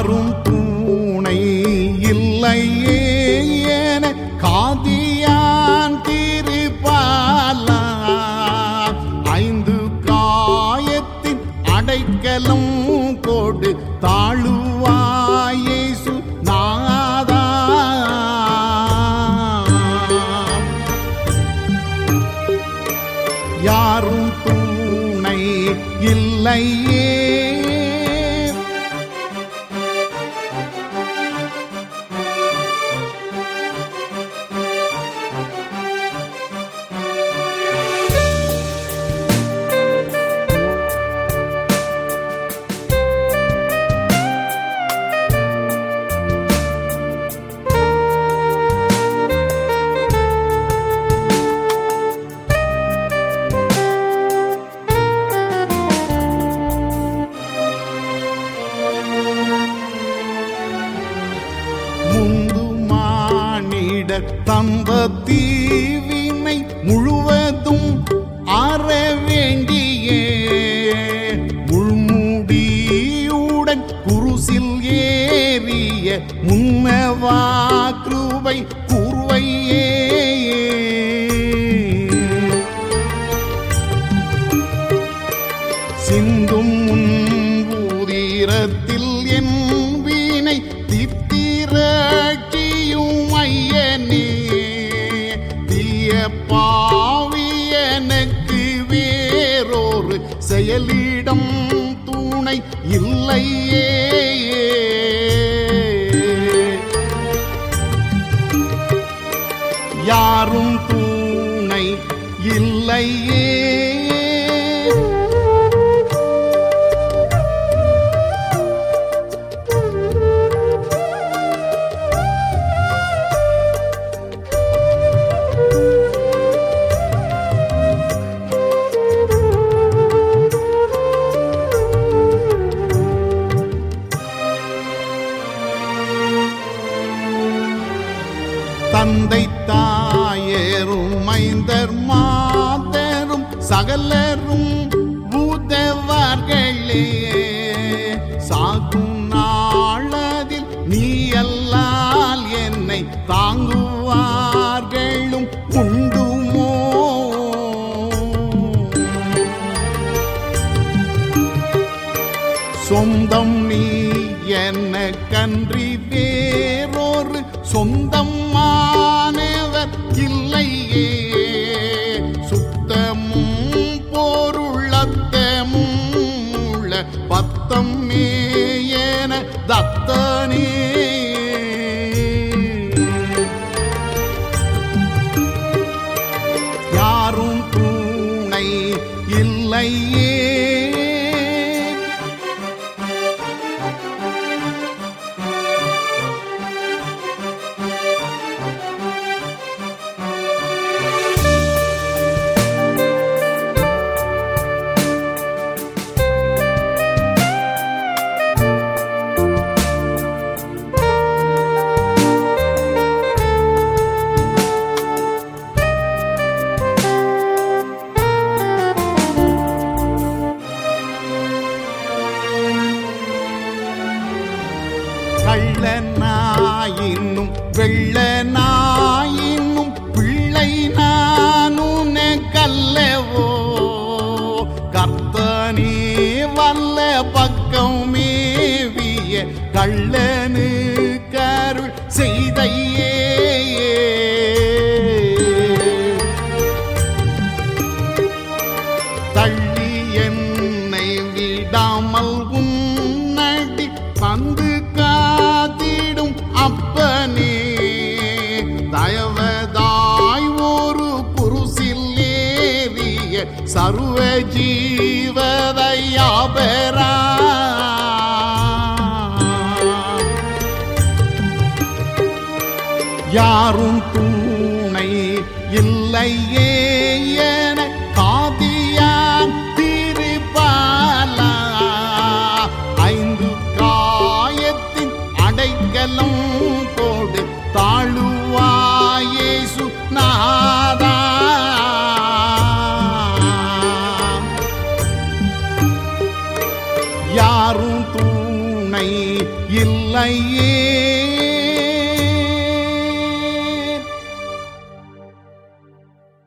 யாரும் துணை இல்லையே என காதியான் திருப்பாலா ஐந்து காயத்தின் அடைக்கலம் கொடு தாழுவாயே நாதா யாரும் துணை இல்லையே முந்து மானிடர் தந்த தீவினை முழுவதும் அற வேண்டியே முள்முடியுடன் குருசில் ஏறிய முன்னவா கிருபை குருவையே சிந்தும் உன் ஊதிரத்தில் என் வீணை தித்திரட்சியும் ஐயனே தீய பாவி எனக்கு வேறொரு செயலிடம் துணை இல்லையே யாரும் துணை இல்லையே தந்தை தாயரும் மைந்தர் மாதரும் சகலரும் பூதவர்களே சாகும் நாளதில் நீ அல்லால் என்னை தாங்குவார்களும் உண்டுமோ சொந்தம் நீ என்ன கன்றி வேறொரு சொந்தம் மாணவர் இல்லையே சுத்தமும் பொருளத்தமும் உள்ள பத்தம் மேயன தத்தனே யாரும் துணை இல்லையே கள்ள நாயினும் வெள்ள நாயினும் பிள்ளை நானுன கல்லவோ கர்த்தனே வல்ல பக்கம் மேவிய கள்ளனு கருள் செய்தையே தள்ளி என்னை விடாமல் உன்னடி பந்து காத்திடும் அப்பனே தயவதாய் ஒரு குருசில் ஏறிய சர்வ ஜீவதையாபரா யாரும் துணை இல்லையே என காதியான் திருப்பாலா ஐந்து காயத்தின் அடைக்கலம் கோடு தாழுவாயே சுநாதா யாரும் துணை இல்லை இல்லையே